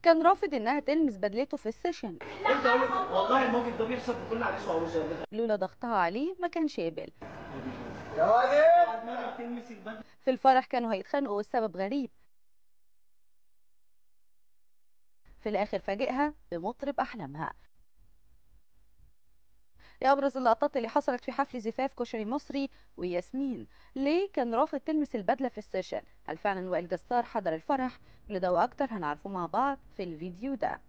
كان رافض انها تلمس بدلته في السيشن انت اقول لك والله الموقف ده بيحصل في كل عريس وعروسه لولا ضغطها عليه ما كانش قبل يا راجل تلمس البدله في الفرح كانوا هيتخانقوا والسبب غريب في الآخر فاجئها بمطرب أحلامها يا أبرز اللقطات اللي حصلت في حفل زفاف كشري مصري وياسمين ليه كان رافض تلمس البدلة في السيشن هل فعلا وائل جسار حضر الفرح لده وأكتر هنعرفه مع بعض في الفيديو ده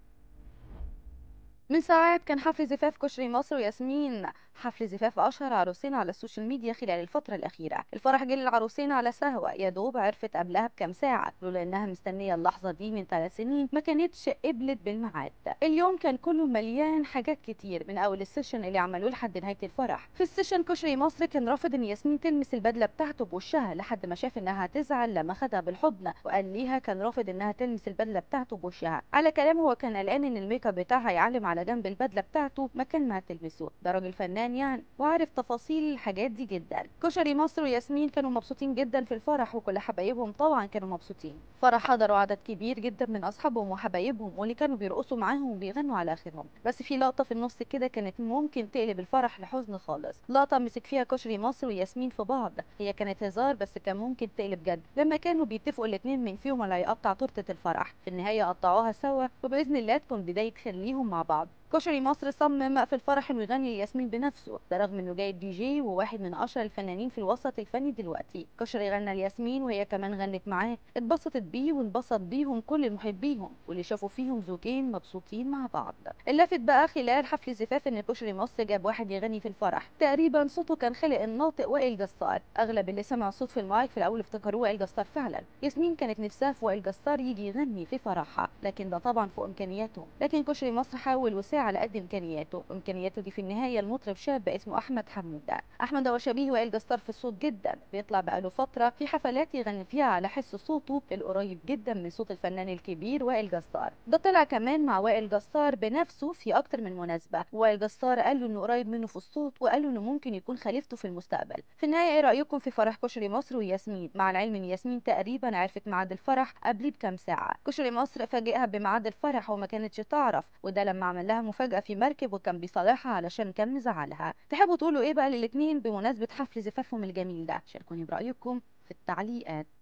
من ساعات كان حفل زفاف كشري مصر وياسمين حفل زفاف اشهر عروسين على السوشيال ميديا خلال الفتره الاخيره الفرح جه للعروسين على سهوه يا دوب عرفت قبلها بكام ساعه لولا انها مستنيه اللحظه دي من ثلاث سنين ما كانتش قبلت بالميعاد اليوم كان كله مليان حاجات كتير من اول السيشن اللي عملوه لحد نهايه الفرح في السيشن كشري مصر كان رافض ان ياسمين تلمس البدله بتاعته بوشها لحد ما شاف انها هتزعل لما خدها بالحضن وقال ليها كان رافض انها تلمس البدله بتاعته بوشها على كلامه هو كان قلقان ان الميك اب بتاعها يعلم على جنب البدله بتاعته مكان ما هتلمسه ده راجل فنان يعني وعارف تفاصيل الحاجات دي جدا كشري مصر وياسمين كانوا مبسوطين جدا في الفرح وكل حبايبهم طبعا كانوا مبسوطين فرح حضروا عدد كبير جدا من اصحابهم وحبايبهم واللي كانوا بيرقصوا معاهم وبيغنوا على اخرهم بس في لقطه في النص كده كانت ممكن تقلب الفرح لحزن خالص لقطه مسك فيها كشري مصر وياسمين في بعض هي كانت هزار بس كان ممكن تقلب جد لما كانوا بيتفقوا الاثنين من فيهم اللي هيقطع تورته الفرح في النهايه قطعوها سوا وباذن الله تكون بدايه خليهم مع بعض كشري مصر صمم في الفرح انه يغني لياسمين بنفسه ده رغم انه جاي دي جي وواحد من اشهر الفنانين في الوسط الفني دلوقتي كشري غنى لياسمين وهي كمان غنت معاه اتبسطت بيه وانبسط بيهم كل محبيهم واللي شافوا فيهم زوجين مبسوطين مع بعض اللافت بقى خلال حفل زفاف ان كشري مصر جاب واحد يغني في الفرح تقريبا صوته كان خلق الناطق وائل جسار اغلب اللي سمع صوت في المايك في الاول افتكروه وائل جسار فعلا ياسمين كانت نفسها في وائل جسار يجي يغني في فرحها لكن ده طبعا فوق امكانياته لكن كشري مصر حاول وسعى على قد امكانياته امكانياته دي في النهايه المطرب شاب اسمه احمد حموده احمد هو شبيه وائل جسار في الصوت جدا بيطلع بقاله فتره في حفلات يغني فيها على حس صوته القريب جدا من صوت الفنان الكبير وائل جسار ده طلع كمان مع وائل جسار بنفسه في اكتر من مناسبه وائل جسار قال له انه قريب منه في الصوت وقال له انه ممكن يكون خليفته في المستقبل في النهايه ايه رايكم في فرح كشري مصر وياسمين مع العلم ان ياسمين تقريبا عرفت ميعاد الفرح قبليه بكام ساعه كشري مصر فاجئها بميعاد الفرح وما كانتش تعرف وده لما عمل لها مفاجاه في مركب وكان بيصالحها علشان كان مزعلها تحبوا تقولوا ايه بقى للاتنين بمناسبه حفل زفافهم الجميل ده شاركوني برايكم في التعليقات